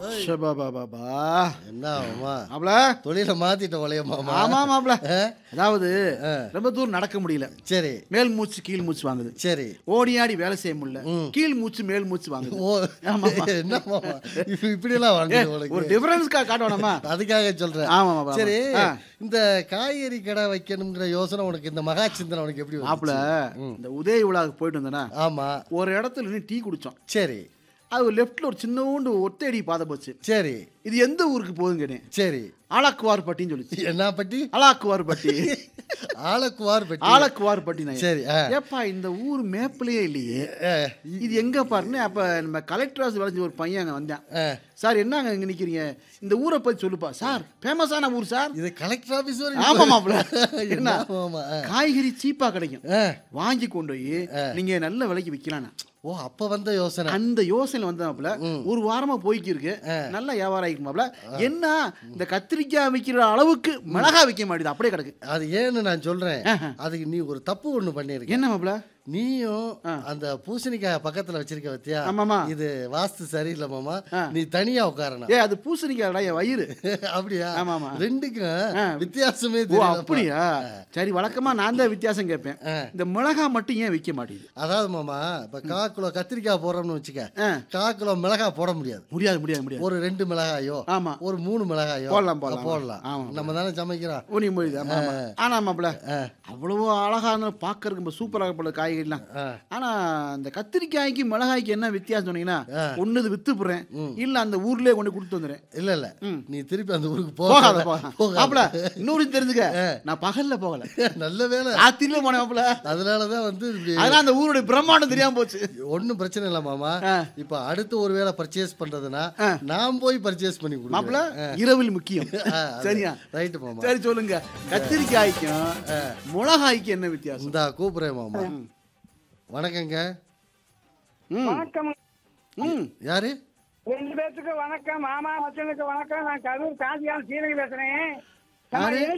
ஷபாபாபாபா. என்ன மாமா மாப்ள தொழில மாத்திட்ட ஒலைய மாமா ஆமா மாப்ள ஆ? அதாவது ஆ. ரொம்ப தூரம் நடக்க முடியல சரி மேல் மூச்சு கீழ் மூச்சு வாங்குது சரி ஓடி ஆடி வேலை செய்ய முடியல கீழ் மூச்சு மேல் மூச்சு வாங்குது ஓ ஆமா, ஆமா. என்ன மாமா இப்ப இப்படி எல்லாம் ஏ, வாழ்ந்து ஒரு உனக்கு டிஃபரன்ஸ்க்கா காட்டணுமா அதுக்காக சொல்றேன் ஆமா மாப்ள சரி ஆ. இந்த காய்கறி கடை வைக்கணுங்கிற யோசனை உனக்கு இந்த மகா சிந்தனை உனக்கு எப்படி மாப்ள வந்துச்சு? இந்த உதய விழாவுக்கு போயிட்டு வந்தேனா ஆமா ஒரு இடத்துல நின்னு டீ குடிச்சோம் சரி அது லெஃப்ட்ல ஒரு சின்னோண்டு ஒத்தடி பாதை போச்சு சரி இது எந்த ஊருக்கு போகுதுன்னு கேட்டேன் சரி ஆலக்குவார்பட்டின்னு சொல்லிச்சு என்ன பட்டி ஆலாக்குவார்பட்டி ஆலக்குவார் பெட்டி ஆலக்குவார்பட்டி நான் சரி ஆ. ஏப்பா இந்த ஊர் மேப்லயே இல்லையே ஆ, இது எங்க பாருன்னு அப்ப நம்ம கலெக்டர் ஆஃபீஸ் விளைஞ்ச ஒரு பையன் அங்க வந்தான் ஆ. சார் என்னங்க இங்க நிக்கிறீங்க இந்த ஊரை பத்தி சொல்லுப்பா சார் ஃபேமஸான ஊர் சார் இது கலெக்டர் ஆபீஸ் வரை ஆமா மாப்ள என்ன என்ன ஆமா ஆ. காய்கறி சீப்பா கிடைக்கும் ஆ. வாங்கி கொண்டு போய் நீங்க நல்ல விலைக்கு விற்கலாம் ஓ அப்ப வந்த யோசனை அந்த யோசனை வந்தாப்புல ஒரு வாரமா போய்க்கு இருக்கு நல்ல வியாபாரம் ஆகிக்குமாப்ல என்ன இந்த கத்திரிக்காய் விற்கிற அளவுக்கு மிளகா விற்க மாட்டேது அப்படியே கிடக்கு அது ஏன்னு நான் சொல்றேன் அதுக்கு நீ ஒரு தப்பு ஒண்ணு பண்ணிருக்க என்ன மாப்ள நீயும் அந்த பூசணிக்காய பக்கத்துல வச்சிருக்க பத்தியா ஆமாமா. இது வாஸ்து சரியில்லை மாமா நீ தனியா உட்காரணும் ஏ அது பூசணிக்காய்டா என் வயிறு அப்படியா ஆமாமா. ரெண்டுக்கும் வித்தியாசமே ஓ தெரியல அப்படியா சரி வழக்கமா நான் தான் வித்தியாசம் கேட்பேன் இந்த மிளகா மட்டும் ஏன் விற்க மாட்டேங்குது அதாவது மாமா இப்ப கா கிலோ கத்திரிக்காய் போடுறோம்னு வச்சுக்க ஆ. கா கிலோ மிளகாய் போட முடியாது முடியாது முடியாது முடியாது ஒரு ரெண்டு மிளகாயோ ஆமா ஒரு மூணு மிளகாயோ போடலாம், போடலாம். போடலாம் ஆமா. நம்ம தானே சமைக்கிறோம் ஓ நீ முடியுது ஆமா ஆமா ஆனா மாப்ள அவ்வளவு அழகா இருந்தாலும் பார்க்கறதுக்கு ரொம்ப சூப்பராக போல காய்கறிலாம் ஆ. ஆனா அந்த கத்திரிக்காய்க்கு மிளகாய்க்கு என்ன வித்தியாசம் சொன்னீங்கன்னா ஒண்ணு இது வித்து போடுறேன் இல்ல அந்த ஊர்லயே கொண்டு கொடுத்து வந்துடுறேன் இல்ல இல்ல நீ திருப்பி அந்த ஊருக்கு போகாத போகாத போகாத மாப்ள இன்னொரு தெரிஞ்சுக்க நான் பகல்ல போகல நல்ல வேலை ராத்திரில போனேன் மாப்ள அதனாலதான் வந்து இப்படி அதனால அந்த ஊருடைய பிரம்மாண்டம் தெரியாம போச்சு ஒண்ணும் பிரச்சனை இல்ல மாமா ஆ. இப்ப அடுத்து ஒரு வேளை பர்ச்சேஸ் பண்றதுன்னா நான் போய் பர்ச்சேஸ் பண்ணி மாப்ள கொடுப்பேன் இரவில் முக்கியம் சரியா ரைட்டு மாமா சரி சொல்லுங்க கத்திரிக்காய்க்கும் மிளகாய்க்கு என்ன வித்தியாசம் இந்தா கூப்பிடுறேன் மாமா வணக்கங்க ம் வணக்கம் ம் யாரு ரெண்டு பேத்துக்கு வணக்கம் மாமா மச்சனுக்கு வணக்கம் நான் கரூர் காசியால் சீரகி பேசுறேன் யாரு?